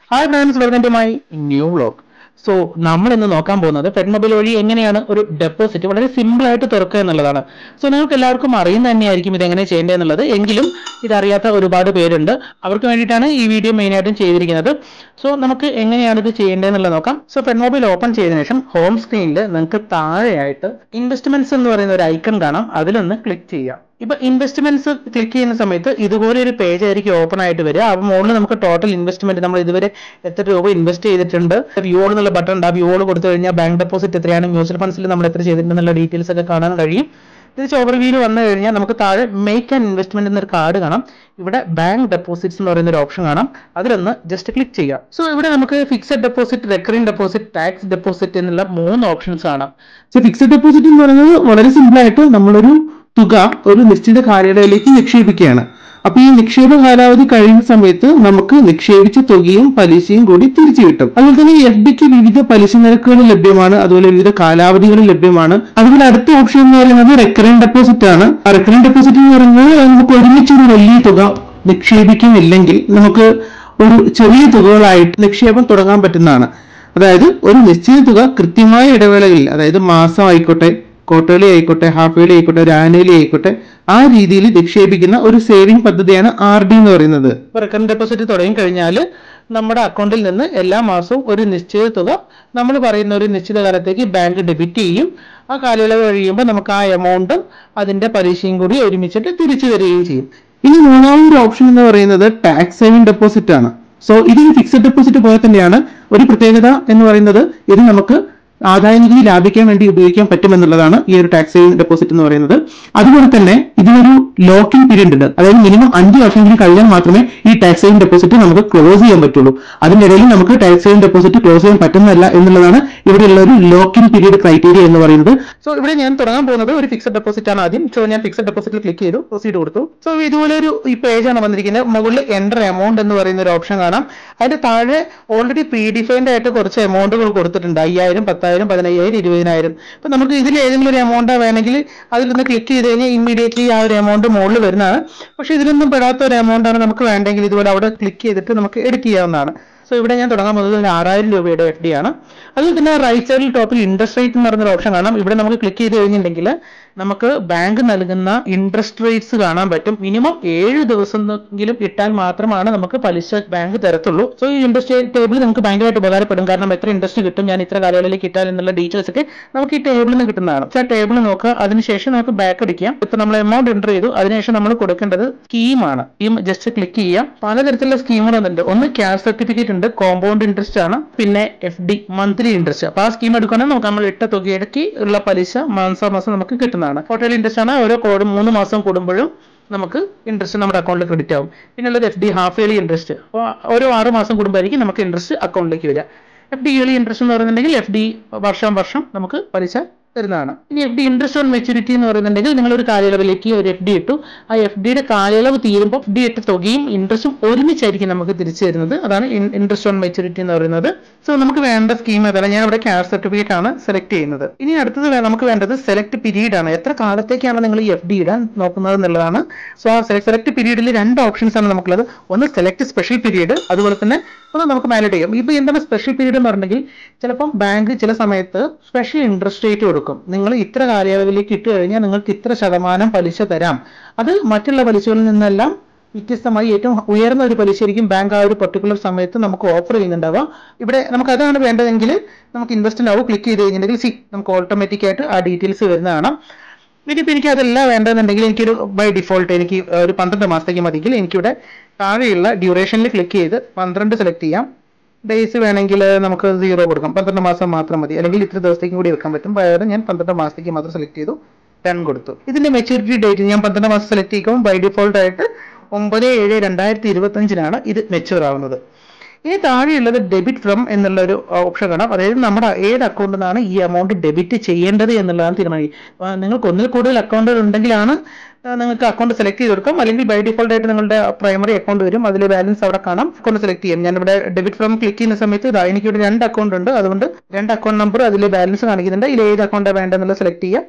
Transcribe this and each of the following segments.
hi friends welcome to my new vlog so നമ്മൾ ഇന്ന് നോക്കാൻ പോകുന്നത് ഫെഡ് മൊബൈൽ വഴി എങ്ങനെയാണ് ഒരു ഡെപ്പോസിറ്റ് വളരെ സിമ്പിൾ ആയിട്ട് തുറക്കുക എന്നുള്ളതാണ് സോ നിങ്ങൾക്ക് എല്ലാവർക്കും അറിയുന്ന തന്നെയായിരിക്കും ഇത് എങ്ങനെ ചെയ്യേണ്ടത് എന്നുള്ളത് എങ്കിലും ഇതറിയാത്ത ഒരുപാട് പേരുണ്ട് അവർക്ക് വേണ്ടിയിട്ടാണ് ഈ വീഡിയോ മെയിൻ ആയിട്ടും ചെയ്തിരിക്കുന്നത് സോ നമുക്ക് എങ്ങനെയാണ് ഇത് ചെയ്യേണ്ടതെന്നുള്ളത് നോക്കാം സോ ഫെഡ് മൊബൈൽ ഓപ്പൺ ചെയ്തതിനു ശേഷം ഹോം സ്ക്രീനിൽ നിങ്ങൾക്ക് താഴെയായിട്ട് ഇൻവെസ്റ്റ്മെന്റ്സ് എന്ന് പറയുന്ന ഒരു ഐക്കൺ കാണാം അതിലൊന്ന് ക്ലിക്ക് ചെയ്യാം ഇപ്പൊ ഇൻവെസ്റ്റ്മെന്റ്സ് ക്ലിക്ക് ചെയ്യുന്ന സമയത്ത് ഇതുപോലെ ഒരു പേജ് ആയിരിക്കും ഓപ്പൺ ആയിട്ട് വരിക അപ്പോൾ മുകളിൽ നമുക്ക് ടോട്ടൽ ഇൻവെസ്റ്റ്മെന്റ് നമ്മൾ ഇതുവരെ എത്ര രൂപ ഇൻവെസ്റ്റ് ചെയ്തിട്ടുണ്ട് വ്യൂൾ എന്നുള്ള ബട്ടൺ ഉണ്ട് ആ വ്യൂൾ കൊടുത്തു കഴിഞ്ഞാൽ ബാങ്ക് ഡെപ്പോസിറ്റ് എത്രയാണ് മ്യൂച്വൽ ഫണ്ട്സിൽ നമ്മൾ എത്ര ചെയ്തിട്ടുണ്ടെന്നുള്ള ഡീറ്റെയിൽസ് ഒക്കെ കാണാൻ കഴിയും തിരിച്ച് ഓവർവ്യൂവിൽ വന്നു കഴിഞ്ഞാൽ നമുക്ക് താഴെ മേക്ക് ആൻഡ് ഇൻവെസ്റ്റ്മെന്റ് എന്നൊരു കാർഡ് കാണാം ഇവിടെ ബാങ്ക് ഡെപ്പോസിറ്റ്സ് എന്ന് പറയുന്ന ഒരു ഓപ്ഷൻ കാണാം അതിലൊന്ന് ജസ്റ്റ് ക്ലിക്ക് ചെയ്യുക സോ ഇവിടെ നമുക്ക് fixed deposit recurring deposit tax deposit എന്നുള്ള മൂന്ന് ഓപ്ഷൻസ് കാണാം സോ ഫിക്സഡ് ഡെപ്പോസിറ്റ് എന്ന് പറയുന്നത് വളരെ സിമ്പിൾ ആയിട്ട് നമ്മളൊരു തുക ഒരു നിശ്ചിത കാലയളവിലേക്ക് നിക്ഷേപിക്കുകയാണ് അപ്പൊ ഈ നിക്ഷേപ കാലാവധി കഴിയുന്ന സമയത്ത് നമുക്ക് നിക്ഷേപിച്ച തുകയും പലിശയും കൂടി തിരിച്ചു കിട്ടും അതുപോലെ തന്നെ എഫ് ഡിക്ക് വിവിധ പലിശ നിരക്കുകൾ ലഭ്യമാണ് അതുപോലെ വിവിധ കാലാവധികൾ ലഭ്യമാണ് അതുപോലെ അടുത്ത ഓപ്ഷൻ എന്ന് പറയുന്നത് റെക്കറിംഗ് ഡെപ്പോസിറ്റ് ആണ് റെക്കറിംഗ് ഡെപ്പോസിറ്റ് എന്ന് പറയുന്നത് നമുക്ക് ഒരുമിച്ച് ഒരു വലിയ തുക നിക്ഷേപിക്കുന്നില്ലെങ്കിൽ നമുക്ക് ഒരു ചെറിയ തുകകളായിട്ട് നിക്ഷേപം തുടങ്ങാൻ പറ്റുന്നതാണ് അതായത് ഒരു നിശ്ചിത തുക കൃത്യമായ ഇടവേളകളിൽ അതായത് മാസം ആയിക്കോട്ടെ ക്വാർട്ടർലി ആയിക്കോട്ടെ ഹാഫ് ഇയർലി ആയിക്കോട്ടെ ഒരു ആനുവലി ആയിക്കോട്ടെ ആ രീതിയിൽ നിക്ഷേപിക്കുന്ന ഒരു സേവിംഗ് പദ്ധതിയാണ് ആർ ഡി എന്ന് പറയുന്നത് റെക്കറിംഗ് ഡെപ്പോസിറ്റ് തുടങ്ങി കഴിഞ്ഞാൽ നമ്മുടെ അക്കൗണ്ടിൽ നിന്ന് എല്ലാ മാസവും ഒരു നിശ്ചിത തുക നമ്മൾ പറയുന്ന ഒരു നിശ്ചിത കാലത്തേക്ക് ബാങ്ക് ഡെബിറ്റ് ചെയ്യും ആ കാലയളവ് കഴിയുമ്പോൾ നമുക്ക് ആ എമൗണ്ട് അതിന്റെ പലിശയും കൂടി ഒരുമിച്ചിട്ട് തിരിച്ചു തരികയും ചെയ്യും ഇനി മൂന്നാമതൊരു ഓപ്ഷൻ എന്ന് പറയുന്നത് ടാക്സ് സേവിംഗ് ഡെപ്പോസിറ്റ് ആണ് സോ ഇത് ഈ ഫിക്സഡ് ഡെപ്പോസിറ്റ് പോലെ തന്നെയാണ് ഒരു പ്രത്യേകത എന്ന് പറയുന്നത് ഇത് നമുക്ക് ആദായ നികുതി ലാഭിക്കാൻ വേണ്ടി ഉപയോഗിക്കാൻ പറ്റുമെന്നുള്ളതാണ് ഈ ഒരു ടാക്സ് സേവിംഗ് ഡെപ്പോസിറ്റ് എന്ന് പറയുന്നത് അതുപോലെ തന്നെ ഇതിനൊരു ലോക്കിംഗ് പീരീഡ് ഉണ്ട് അതായത് മിനിമം അഞ്ച് വർഷമെങ്കിലും കഴിഞ്ഞാൽ മാത്രമേ ഈ ടാക്സ് സേവിംഗ് ഡെപ്പോസിറ്റ് നമുക്ക് ക്ലോസ് ചെയ്യാൻ പറ്റുള്ളൂ അതിനിടയിൽ നമുക്ക് ടാക്സ് സേവിംഗ് ഡെപ്പോസിറ്റ് ക്ലോസ് ചെയ്യാൻ പറ്റുന്നതല്ല എന്നുള്ളതാണ് ഇവിടെയുള്ള ഒരു ലോക്കിംഗ് പീരീഡ് ക്രൈറ്റീരിയ എന്ന് പറയുന്നത് സോ ഇവിടെ ഞാൻ തുടങ്ങാൻ പോകുന്നത് ഒരു ഫിക്സഡ് ഡെപ്പോസിറ്റ് ആണ് ആദ്യം സോ ഞാൻ ഫിക്സഡ് ഡെപ്പോസിറ്റിൽ ക്ലിക്ക് ചെയ്തു പ്രൊസീഡ് കൊടുത്തു സോ ഇതുപോലെ ഒരു ഈ പേജ് ആണ് വന്നിരിക്കുന്നത് മുകളിൽ എൻ്റർ എമൗണ്ട് എന്ന് പറയുന്ന ഒരു ഓപ്ഷൻ കാണാം അതിന്റെ താഴെ ഓൾറെഡി പ്രീ ഡിഫൈൻഡ് ആയിട്ട് കുറച്ച് എമൗണ്ടുകൾ കൊടുത്തിട്ടുണ്ട് അയ്യായിരം പത്തായിരം പതിനയ്യായിരം ഇരുപതിനായിരം ഇപ്പൊ നമുക്ക് ഇതിൽ ഏതെങ്കിലും ഒരു എമൗണ്ട് വേണമെങ്കിൽ അതിലൊന്ന് ക്ലിക്ക് ചെയ്ത് കഴിഞ്ഞാൽ ഇമ്മീഡിയറ്റ്ലി ആ ഒരു എമൗണ്ട് മുകളിൽ വരുന്നതാണ് പക്ഷേ ഇതിലൊന്നും പെടാത്ത ഒരു എമൗണ്ട് ആണ് നമുക്ക് വേണ്ടെങ്കിൽ ഇതുപോലെ അവിടെ ക്ലിക്ക് ചെയ്തിട്ട് നമുക്ക് എഡിറ്റ് ചെയ്യാവുന്നതാണ് സോ ഇവിടെ ഞാൻ തുടങ്ങാൻ പോകുന്നത് ഒരു ആറായിരം രൂപയുടെ എഫ് ഡി ആണ് അതുപോലെ തന്നെ റൈറ്റ് സൈഡിൽ ടോപ്പിൽ ഇൻട്രസ്റ്റ് റേറ്റ് എന്ന് പറഞ്ഞൊരു ഓപ്ഷൻ കാണാം ഇവിടെ നമുക്ക് ക്ലിക്ക് ചെയ്ത് കഴിഞ്ഞിട്ടുണ്ടെങ്കിൽ നമുക്ക് ബാങ്ക് നൽകുന്ന ഇൻട്രസ്റ്റ് റേറ്റ്സ് കാണാൻ പറ്റും മിനിമം ഏഴ് ദിവസമെങ്കിലും ഇട്ടാൽ മാത്രമാണ് നമുക്ക് പലിശ ബാങ്ക് തരത്തുള്ളൂ സോ ഈ ഇൻട്രസ്റ്റ് ടേബിൾ നമുക്ക് ഭയങ്കരമായിട്ട് ഉപകാരപ്പെടും കാരണം എത്ര ഇൻട്രസ്റ്റ് കിട്ടും ഞാൻ ഇത്ര കാലയളവിലേക്ക് ഇട്ടാൽ എന്നുള്ള ഡീറ്റെയിൽസ് ഒക്കെ നമുക്ക് ഈ ടേബിളിൽ നിന്ന് കിട്ടുന്നതാണ് ആ ടേബിൾ നോക്കുക അതിനുശേഷം നമുക്ക് ബാക്ക് അടിക്കാം ഇപ്പൊ നമ്മൾ എമൗണ്ട് എൻ്റർ ചെയ്തു അതിനുശേഷം നമ്മൾ കൊടുക്കേണ്ടത് സ്കീമാണ് സ്കീം ജസ്റ്റ് ക്ലിക്ക് ചെയ്യാം പലതരത്തിലുള്ള സ്കീമുകൾ വന്നിട്ടുണ്ട് ഒന്ന് ക്യാഷ് സർട്ടിഫിക്കറ്റ് ഉണ്ട് കോമ്പൗണ്ട് ഇൻട്രസ്റ്റ് ആണ് പിന്നെ എഫ് ഡി മന്ത്ലി ഇൻട്രസ്റ്റ് അപ്പൊ ആ സ്കീം എടുക്കുകയാണെങ്കിൽ നമുക്ക് നമ്മൾ ഇട്ട തുകയിടയ്ക്ക് ഉള്ള പലിശ മാസാമാസം നമുക്ക് കിട്ടുന്നതാണ് ഹോട്ടൽ ഇൻട്രസ്റ്റ് ആണ് ഓരോ കോഡ് മൂന്ന് മാസം കൂടുമ്പോഴും നമുക്ക് ഇൻട്രസ്റ്റ് നമ്മുടെ അക്കൗണ്ടിൽ ക്രെഡിറ്റ് ആവും പിന്നെ ഉള്ളത് F D half yearly interest അപ്പോൾ ഓരോ ആറ് മാസം കൂടുമ്പോഴായിരിക്കും നമുക്ക് ഇൻട്രസ്റ്റ് അക്കൗണ്ടിലേക്ക് വരിക എഫ് ഡി ഇയർലി ഇൻട്രസ്റ്റ് എന്ന് പറയുന്നുണ്ടെങ്കിൽ എഫ് ഡി വർഷം വർഷം നമുക്ക് പലിശ തരുന്നതാണ് ഇനി F D interest on maturity എന്ന് പറയുന്നുണ്ടെങ്കിൽ നിങ്ങൾ ഒരു കാലയളവിലേക്ക് ഒരു എഫ് ഡി ഇട്ടു ആ എഫ് ഡിയുടെ കാലയളവ് തീരുമ്പോൾ എഫ് ഡി ഇട്ട തുകയും ഇൻട്രസ്റ്റും ഒരുമിച്ചായിരിക്കും നമുക്ക് തിരിച്ചു തരുന്നത് അതാണ് ഇൻട്രസ്റ്റ് ഓൺ മെച്ചൂരിറ്റി എന്ന് പറയുന്നത് സോ നമുക്ക് വേണ്ട സ്കീം ഏതാണ് ഞാൻ ഇവിടെ ക്യാഷ് സർട്ടിഫിക്കറ്റ് ആണ് സെലക്ട് ചെയ്യുന്നത് ഇനി അടുത്തത് വേ- നമുക്ക് വേണ്ടത് സെലക്ട് പീരീഡ് ആണ് എത്ര കാലത്തേക്കാണ് നിങ്ങൾ ഈ എഫ് ഡി ഇടാൻ നോക്കുന്നത് എന്നുള്ളതാണ് സോ ആ സെലക്ട് പീരീഡിൽ രണ്ട് ഓപ്ഷൻസ് ആണ് നമുക്കുള്ളത് ഒന്ന് സെലക്ട് സ്പെഷ്യൽ പീരീഡ് അതുപോലെ തന്നെ ഒന്ന് നമുക്ക് മാനേജ് ചെയ്യാം ഇപ്പൊ എന്താണ് സ്പെഷ്യൽ പീരീഡ് എന്ന് പറഞ്ഞെങ്കിൽ ചിലപ്പം ബാങ്ക് ചില സമയത്ത് സ്പെഷ്യൽ ഇൻട്രസ്റ്റ് റേറ്റ് കൊടുക്കും നിങ്ങൾ ഇത്ര കാലയളവിലേക്ക് ഇട്ട് കഴിഞ്ഞാൽ നിങ്ങൾക്ക് ഇത്ര ശതമാനം പലിശ തരാം അത് മറ്റുള്ള പലിശകളിൽ നിന്നെല്ലാം വ്യത്യസ്തമായി ഏറ്റവും ഉയർന്ന ഒരു പലിശയായിരിക്കും ബാങ്ക് ആ ഒരു പർട്ടിക്കുലർ സമയത്ത് നമുക്ക് ഓഫർ ചെയ്യുന്നുണ്ടാവുക ഇവിടെ നമുക്ക് അതാണ് വേണ്ടതെങ്കിൽ നമുക്ക് ഇൻവെസ്റ്റ് ആവും ക്ലിക്ക് ചെയ്ത് കഴിഞ്ഞിട്ടുണ്ടെങ്കിൽ സി നമുക്ക് ഓട്ടോമാറ്റിക് ആയിട്ട് ആ ഡീറ്റെയിൽസ് വരുന്ന കാണാം ഇനിയിപ്പോൾ എനിക്ക് അതല്ല വേണ്ടതെന്നുണ്ടെങ്കിൽ എനിക്കൊരു ബൈ ഡിഫോൾട്ട് എനിക്ക് ഒരു പന്ത്രണ്ട് മാസത്തേക്ക് മതിയെങ്കിൽ എനിക്കിവിടെ താഴെയുള്ള ഡ്യൂറേഷനിൽ ക്ലിക്ക് ചെയ്ത് പന്ത്രണ്ട് സെലക്ട് ചെയ്യാം ഡേയ്സ് വേണമെങ്കിൽ നമുക്ക് സീറോ കൊടുക്കാം പന്ത്രണ്ട് മാസം മാത്രം മതി അല്ലെങ്കിൽ ഇത്ര ദിവസത്തേക്കും കൂടി വെക്കാൻ പറ്റും പകരം ഞാൻ പന്ത്രണ്ട് മാസത്തേക്ക് മാത്രം സെലക്ട് ചെയ്തു ഡൺ കൊടുത്തു ഇതിന്റെ മെച്ചൂരിറ്റി ഡേറ്റ് ഞാൻ പന്ത്രണ്ട് മാസം സെലക്ട് ചെയ്യുമ്പോൾ ബൈ ഡിഫോൾട്ട് ആയിട്ട് ഒമ്പത് ഏഴ് രണ്ടായിരത്തി ഇരുപത്തി അഞ്ചിനാണ് ഇത് മെച്ചൂർ ആവുന്നത് ഇനി താഴെയുള്ളത് ഡെബിറ്റ് ഫ്രം എന്നുള്ള ഒരു ഓപ്ഷൻ കാണാം അതായത് നമ്മുടെ ഏത് അക്കൗണ്ടിൽ നിന്നാണ് ഈ എമൗണ്ട് ഡെബിറ്റ് ചെയ്യേണ്ടത് എന്നുള്ളതാണ് തീരുമാനിക്കുക നിങ്ങൾക്ക് ഒന്നിൽ കൂടുതൽ അക്കൗണ്ടുകൾ ഉണ്ടെങ്കിലാണ് ആ, നിങ്ങൾക്ക് അക്കൗണ്ട് സെലക്ട് ചെയ്ത് കൊടുക്കാം അല്ലെങ്കിൽ ബൈ ഡിഫോൾട്ട് ആയിട്ട് നിങ്ങളുടെ പ്രൈമറി അക്കൗണ്ട് വരും അതിൽ ബാലൻസ് അവിടെ കാണാം അക്കൗണ്ട് സെലക്ട് ചെയ്യാം ഞാനിവിടെ ഡെബിറ്റ് ഫ്രം ക്ലിക്ക് ചെയ്യുന്ന സമയത്ത് ഇതാ എനിക്കിവിടെ രണ്ട് അക്കൗണ്ട് ഉണ്ട് അതുകൊണ്ട് രണ്ട് അക്കൗണ്ട് നമ്പർ അതിൽ ബാലൻസ് കാണിക്കുന്നുണ്ട് ഇതിൽ ഏത് അക്കൗണ്ടാണ് വേണ്ടതെന്നുള്ളത് സെലക്ട് ചെയ്യാം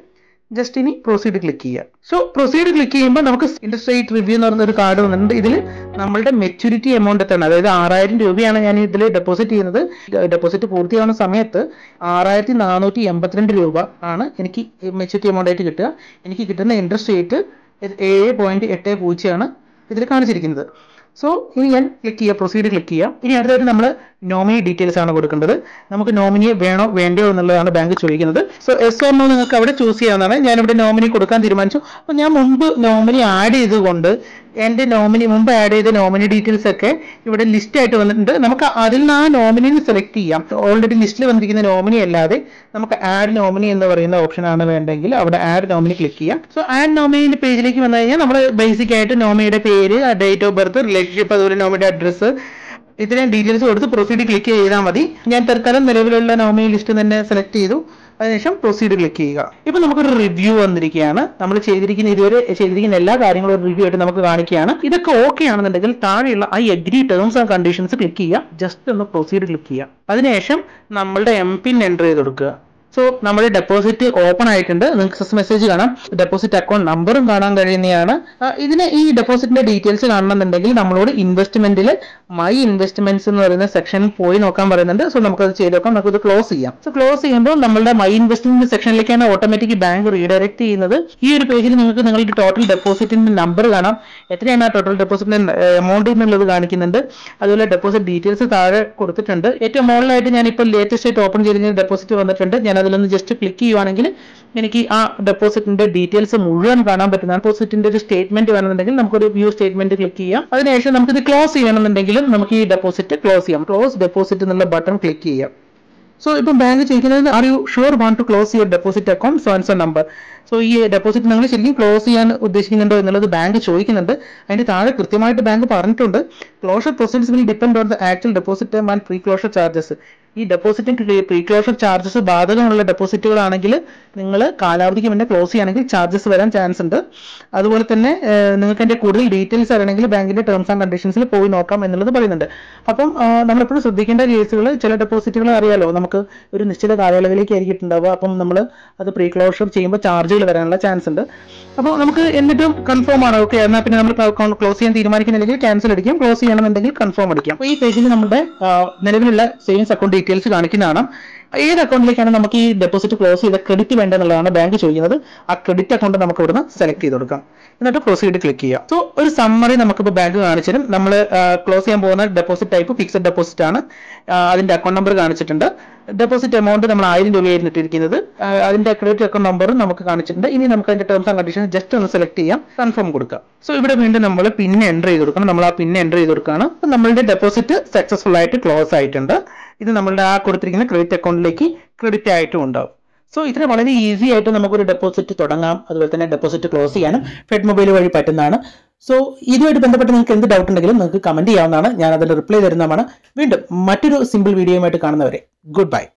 ജസ്റ്റ് ഇനി പ്രൊസീഡ് ക്ലിക്ക് ചെയ്യുക സോ പ്രൊസീഡ് ക്ലിക്ക് ചെയ്യുമ്പോൾ നമുക്ക് ഇൻട്രസ്റ്റ് റേറ്റ് റിവ്യൂ എന്ന് പറയുന്ന ഒരു കാർഡ് വന്നിട്ടുണ്ട് ഇതിൽ നമ്മളുടെ മെച്യൂരിറ്റി എമൗണ്ട് എത്താണ് അതായത് ആറായിരം രൂപയാണ് ഞാൻ ഇതിൽ ഡെപ്പോസിറ്റ് ചെയ്യുന്നത് ഡെപ്പോസിറ്റ് പൂർത്തിയാവുന്ന സമയത്ത് ആറായിരത്തി നാനൂറ്റി എൺപത്തിരണ്ട് രൂപ ആണ് എനിക്ക് മെച്യൂരിറ്റി എമൗണ്ട് ആയിട്ട് കിട്ടുക എനിക്ക് കിട്ടുന്ന ഇൻട്രസ്റ്റ് റേറ്റ് ഏഴ് പോയിന്റ് എട്ട് പൂജ്യമാണ് ഇതിൽ കാണിച്ചിരിക്കുന്നത് സോ ഇനി ഞാൻ ക്ലിക്ക് ചെയ്യുക പ്രൊസീഡ് ക്ലിക്ക് ചെയ്യാം ഇനി അടുത്തായിട്ട് നമ്മൾ നോമിനി ഡീറ്റെയിൽസ് ആണ് കൊടുക്കേണ്ടത് നമുക്ക് നോമിനിയെ വേണോ വേണ്ടയോ എന്നുള്ളതാണ് ബാങ്ക് ചോദിക്കുന്നത് സോ എസ് ഓർ നോ നിങ്ങൾക്ക് അവിടെ ചൂസ് ചെയ്യാവുന്നതാണ് ഞാനിവിടെ നോമിനി കൊടുക്കാൻ തീരുമാനിച്ചു അപ്പോൾ ഞാൻ മുമ്പ് നോമിനി ആഡ് ചെയ്തുകൊണ്ട് എൻ്റെ നോമിനി മുമ്പ് ആഡ് ചെയ്ത നോമിനി ഡീറ്റെയിൽസ് ഒക്കെ ഇവിടെ ലിസ്റ്റ് ആയിട്ട് വന്നിട്ടുണ്ട് നമുക്ക് അതിൽ നിന്ന് ആ നോമിനിന്ന് സെലക്ട് ചെയ്യാം ഓൾറെഡി ലിസ്റ്റിൽ വന്നിരിക്കുന്ന നോമിനി അല്ലാതെ നമുക്ക് ആഡ് നോമിനി എന്ന് പറയുന്ന ഓപ്ഷൻ ആണ് വേണ്ടെങ്കിൽ അവിടെ ആഡ് നോമിനി ക്ലിക്ക് ചെയ്യാം സോ ആഡ് നോമിനിന്റെ പേജിലേക്ക് വന്നു കഴിഞ്ഞാൽ നമ്മൾ ബേസിക് ആയിട്ട് നോമിനിയുടെ പേര് ഡേറ്റ് ഓഫ് ബർത്ത് റിലേഷൻഷിപ്പ് അതുപോലെ നോമിനിയുടെ അഡ്രസ്സ് ഇത്രയും ഡീറ്റെയിൽസ് കൊടുത്ത് പ്രൊസീഡ് ക്ലിക്ക് ചെയ്താൽ മതി ഞാൻ തൽക്കാലം നിലവിലുള്ള നോമിനി ലിസ്റ്റ് തന്നെ സെലക്ട് ചെയ്തു അതിനുശേഷം പ്രൊസീഡ് ക്ലിക്ക് ചെയ്യുക ഇപ്പൊ നമുക്കൊരു റിവ്യൂ വന്നിരിക്കുകയാണ് നമ്മൾ ചെയ്തിരിക്കുന്ന ഇതുവരെ ചെയ്തിരിക്കുന്ന എല്ലാ കാര്യങ്ങളും ഒരു റിവ്യൂ ആയിട്ട് നമുക്ക് കാണിക്കുകയാണ് ഇതൊക്കെ ഓക്കെ ആണെന്നുണ്ടെങ്കിൽ താഴെയുള്ള I agree terms and conditions click ചെയ്യുക ജസ്റ്റ് ഒന്ന് പ്രൊസീഡ് ക്ലിക്ക് ചെയ്യുക അതിനുശേഷം നമ്മളുടെ എം പിൻ എൻ്റർ ചെയ്ത് കൊടുക്കുക സോ നമ്മുടെ ഡെപ്പോസിറ്റ് ഓപ്പൺ ആയിട്ടുണ്ട് നിങ്ങൾക്ക് സസ് മെസ്സേജ് കാണാം ഡെപ്പോസിറ്റ് അക്കൗണ്ട് നമ്പറും കാണാൻ കഴിയുന്നതാണ് ആ, ഇതിന് ഈ ഡെപ്പോസിറ്റിന്റെ ഡീറ്റെയിൽസ് കാണണമെന്നുണ്ടെങ്കിൽ നമ്മളോട് ഇൻവെസ്റ്റ്മെന്റിൽ മൈ ഇൻവെസ്റ്റ്മെന്റ്സ് എന്ന് പറയുന്ന സെക്ഷനിൽ പോയി നോക്കാൻ പറയുന്നുണ്ട് സോ നമുക്കത് ചെയ്ത് നോക്കാം നമുക്കത് ക്ലോസ് ചെയ്യാം സോ ക്ലോസ് ചെയ്യുമ്പോൾ നമ്മളുടെ മൈ ഇൻവെസ്റ്റ്മെന്റ് സെക്ഷനിലേക്കാണ് ഓട്ടോമാറ്റിക് ബാങ്ക് റീഡയറക്ട് ചെയ്യുന്നത് ഈ ഒരു പേജിൽ നിങ്ങൾക്ക് നിങ്ങളുടെ ടോട്ടൽ ഡെപ്പോസിറ്റിന്റെ നമ്പർ കാണാം എത്രയാണ് ആ ടോട്ടൽ ഡെപ്പോസിറ്റിന്റെ എമൗണ്ട് എന്നുള്ളത് കാണിക്കുന്നുണ്ട് അതുപോലെ ഡെപ്പോസിറ്റ് ഡീറ്റെയിൽസ് താഴെ കൊടുത്തിട്ടുണ്ട് ഏറ്റവും മുകളിലായിട്ട് ഞാൻ ഇപ്പോൾ ലേറ്റസ്റ്റ് ആയിട്ട് ഓപ്പൺ ചെയ്തിരുന്ന ഡെപ്പോസിറ്റ് വന്നിട്ടുണ്ട് ഞാൻ അതിലൊന്ന് ജസ്റ്റ് ക്ലിക്ക് ചെയ്യുവാണെങ്കിൽ എനിക്ക് ആ ഡെപ്പോസിറ്റിന്റെ ഡീറ്റെയിൽസ് മുഴുവൻ കാണാൻ പറ്റുന്ന ഡെപ്പോസിറ്റിന്റെ ഒരു സ്റ്റേറ്റ്മെന്റ് വേണമെന്നുണ്ടെങ്കിൽ നമുക്കൊരു വ്യൂ സ്റ്റേറ്റ്മെന്റ് ക്ലിക്ക് ചെയ്യാം അതിനുശേഷം നമുക്ക് ഇത് ക്ലോസ് ചെയ്യണമെന്നുണ്ടെങ്കിൽ നമുക്ക് ഈ ഡെപ്പോസിറ്റ് ക്ലോസ് ചെയ്യാം ക്ലോസ് ഡെപ്പോസിറ്റ് എന്നുള്ള ബട്ടൺ ക്ലിക്ക് ചെയ്യാം സോ ഇപ്പം ബാങ്ക് ചോദിക്കുന്നത് are you sure want to close your deposit account so and so number so ഈ ഡെപ്പോസിറ്റ് നിങ്ങൾ ശരിക്കും ക്ലോസ് ചെയ്യാൻ ഉദ്ദേശിക്കുന്നുണ്ടോ എന്നുള്ളത് ബാങ്ക് ചോദിക്കുന്നുണ്ട് അതിന്റെ താഴെ കൃത്യമായിട്ട് ബാങ്ക് പറഞ്ഞിട്ടുണ്ട് closure proceeds will depend on the actual deposit and pre closure charges ഈ ഡെപ്പോസിറ്റിന് പ്രീ ക്ലോഷർ ചാർജസ് ബാധകമുള്ള ഡെപ്പോസിറ്റുകളാണെങ്കിൽ നിങ്ങൾ കാലാവധിക്ക് മുന്നേ ക്ലോസ് ചെയ്യുകയാണെങ്കിൽ ചാർജസ് വരാൻ ചാൻസ് ഉണ്ട് അതുപോലെ തന്നെ ഏഹ്, നിങ്ങൾക്ക് അതിന്റെ കൂടുതൽ ഡീറ്റെയിൽസ് അറിയണമെങ്കിൽ ബാങ്കിന്റെ ടേംസ് ആൻഡ് കണ്ടീഷൻസിൽ പോയി നോക്കാം എന്നുള്ളത് പറയുന്നുണ്ട് അപ്പം നമ്മൾ എപ്പോഴും ശ്രദ്ധിക്കേണ്ട കേസുകൾ ചില ഡെപ്പോസിറ്റുകൾ അറിയാലോ നമുക്ക് ഒരു നിശ്ചിത കാലയളവിലേക്ക് ആയിരിക്കും ഉണ്ടാവുക അപ്പം നമ്മൾ അത് പ്രീ ക്ലോഷർ ചെയ്യുമ്പോൾ ചാർജുകൾ വരാനുള്ള ചാൻസ് ഉണ്ട് അപ്പോൾ നമുക്ക് എന്നിട്ടും കൺഫേം ആണ് ഓക്കെ എന്നാൽ പിന്നെ നമ്മൾ അക്കൗണ്ട് ക്ലോസ് ചെയ്യാൻ തീരുമാനിക്കുന്നില്ലെങ്കിൽ ക്യാൻസൽ അടിക്കും ക്ലോസ് ചെയ്യണമെന്നുണ്ടെങ്കിൽ കൺഫേം അടിക്കാം അപ്പോൾ ഈ പേജിൽ നമ്മുടെ ആ, നിലവിലുള്ള സേവിങ്സ് അക്കൗണ്ട് ഡീറ്റെയിൽസ് കാണിക്കുന്നതാണ് ഏത് അക്കൗണ്ടിലേക്കാണ് നമുക്ക് ഈ ഡെപ്പോസിറ്റ് ക്ലോസ് ചെയ്ത ക്രെഡിറ്റ് വേണ്ടതെന്നുള്ളതാണ് ബാങ്ക് ചോദിക്കുന്നത് ആ ക്രെഡിറ്റ് അക്കൗണ്ട് നമുക്ക് ഇവിടുന്ന് സെലക്ട് ചെയ്ത് കൊടുക്കാം എന്നിട്ട് പ്രൊസീഡ് ക്ലിക്ക് ചെയ്യാം സോ ഒരു സമ്മറി നമുക്കിപ്പോൾ ബാങ്ക് കാണിച്ചു തരും നമ്മൾ ക്ലോസ് ചെയ്യാൻ പോകുന്ന ഡെപ്പോസിറ്റ് ടൈപ്പ് ഫിക്സഡ് ഡെപ്പോസിറ്റ് ആണ് ആ, അതിന്റെ അക്കൗണ്ട് നമ്പർ കാണിച്ചിട്ടുണ്ട് ഡെപ്പോസിറ്റ് എമൗണ്ട് നമ്മൾ ആയിരം രൂപയായിരുന്നു ഇട്ടിരിക്കുന്നത് ആ, അതിന്റെ ക്രെഡിറ്റ് അക്കൗണ്ട് നമ്പറും നമുക്ക് കാണിച്ചിട്ടുണ്ട് ഇനി നമുക്ക് അതിന്റെ ടേംസ് ആൻഡ് കണ്ടീഷൻസ് ജസ്റ്റ് ഒന്ന് സെലക്ട് ചെയ്യാം കൺഫേം കൊടുക്കാം സോ ഇവിടെ വീണ്ടും നമ്മൾ പിന്നെ എൻ്റർ ചെയ്ത് കൊടുക്കണം നമ്മൾ ആ പിന്നെ എൻ്റർ ചെയ്ത് കൊടുക്കുകയാണ് അപ്പോൾ നമ്മളുടെ ഡെപ്പോസിറ്റ് സക്സസ്ഫുൾ ആയിട്ട് ക്ലോസ് ആയിട്ടുണ്ട് ഇത് നമ്മളുടെ ആ കൊടുത്തിരിക്കുന്ന ക്രെഡിറ്റ് അക്കൗണ്ടിലേക്ക് ക്രെഡിറ്റ് ആയിട്ടും ഉണ്ടാവും സോ ഇതിന് വളരെ ഈസി ആയിട്ട് നമുക്കൊരു ഡെപ്പോസിറ്റ് തുടങ്ങാം അതുപോലെ തന്നെ ഡെപ്പോസിറ്റ് ക്ലോസ് ചെയ്യാനും ഫെഡ് മൊബൈൽ വഴി പറ്റുന്നതാണ് സോ ഇതുമായിട്ട് ബന്ധപ്പെട്ട് നിങ്ങൾക്ക് എന്ത് ഡൗട്ട് ഉണ്ടെങ്കിലും നിങ്ങൾക്ക് കമന്റ് ചെയ്യാവുന്നതാണ് ഞാൻ അതിൽ റിപ്ലൈ തരുന്നതാണ് വീണ്ടും മറ്റൊരു സിമ്പിൾ വീഡിയോയുമായിട്ട് കാണുന്നവരെ ഗുഡ് ബൈ